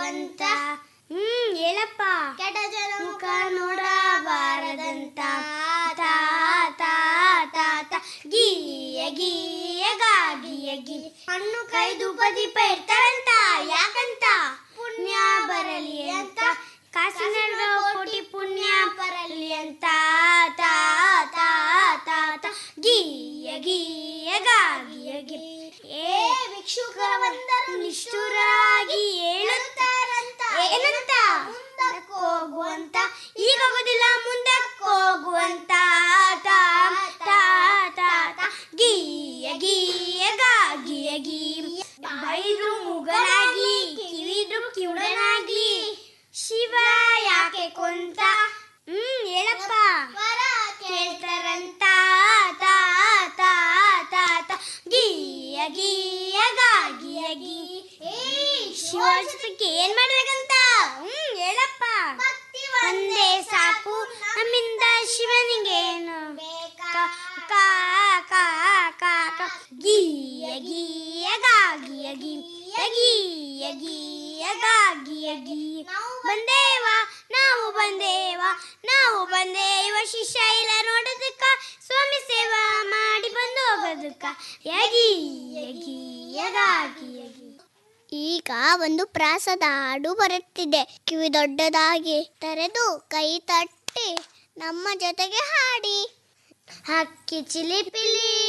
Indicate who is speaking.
Speaker 1: ಹೋಗುವಂತ ಹ್ಮ್ ಹೇಳಪ್ಪ ಕೆಟ್ಟ ಜನ ಮುಖ ನೋಡಬಾರದಂತ ತಾ ತಾ ತಾ ತಾ ಗೀಯ ಗೀಯ ಗಾಗಿಯ ಗಿ ಹಣ್ಣು ಕೈದು ಬದಿಪ ಇರ್ತಾರಂತ ಯಾಕಂತ ಪುಣ್ಯ ಬರಲಿ ಅಂತ ಕಾಸಿನ ಕೋಟಿ ಪುಣ್ಯ ಬರಲಿ ಅಂತ ತಾ ತಾ ತಾ ತಾ ಗೀಯ ಗೀಯ ಗಾಗಿಯ ಗಿ ಏ ಭಿಕ್ಷುಕರ ಬಂದರು ನಿಷ್ಠುರಾಗಿ ಹೇಳುತ್ತಾರಂತ ಏನಂತ ಮುಂದಕ್ಕೆ ಹೋಗುವಂತ ಈಗ ಆಗೋದಿಲ್ಲ ಮುಂದಕ್ಕೆ ಹೋಗುವಂತ ತಾ ತಾ ತಾ ತಾ ಗೀಯ ಗೀಯ ಗಾಗಿಯ ಗಿ ಬೈದು ಮುಗನಾಗಿ ಕಿವಿದು ಕಿವುಡನಾಗಿ ಶಿವ ಯಾಕೆ ಕೊಂತ ಹ್ಮ್ ಹೇಳಪ್ಪ ಕೇಳ್ತಾರಂತ ತಾ ತಾ ತಾ ತಾ ಗೀಯ ಗೀಯ ಗಾಗಿಯ ಗಿ ಶಿವಕ್ಕೆ ಏನ್ ಮಾಡ್ಬೇಕಂತ ಹ್ಮ್ ಹೇಳಪ್ಪ ಒಂದೇ ಸಾಕು ನಮ್ಮಿಂದ ಶಿವನಿಗೇನು ಕ- ಕಾ ಕಾ ಕಾ ಕಾ ಗೀಯ ಗೀಯ ಗಾಗಿಯ ಗೀಯ ಗೀಯ ಗೀಯ ಗಾಗಿಯ ಗಿ ಬಂದೇವ ನಾವು ಬಂದೇವ ನಾವು ಬಂದೇವ ಶಿಷ್ಯ ಇಲ್ಲ ನೋಡೋದಕ್ಕ ಸ್ವಾಮಿ ಸೇವಾ ಮಾಡಿ ಬಂದು ಹೋಗೋದಕ್ಕ ಯಗಿ ಯಗಿ ಯಗಾಗಿ ಯಗಿ
Speaker 2: ಈಗ ಒಂದು ಪ್ರಾಸದ ಹಾಡು ಬರುತ್ತಿದೆ ಕಿವಿ ದೊಡ್ಡದಾಗಿ ತೆರೆದು ಕೈ ತಟ್ಟಿ ನಮ್ಮ ಜೊತೆಗೆ ಹಾಡಿ
Speaker 1: ಹಕ್ಕಿ ಚಿಲಿಪಿಲಿ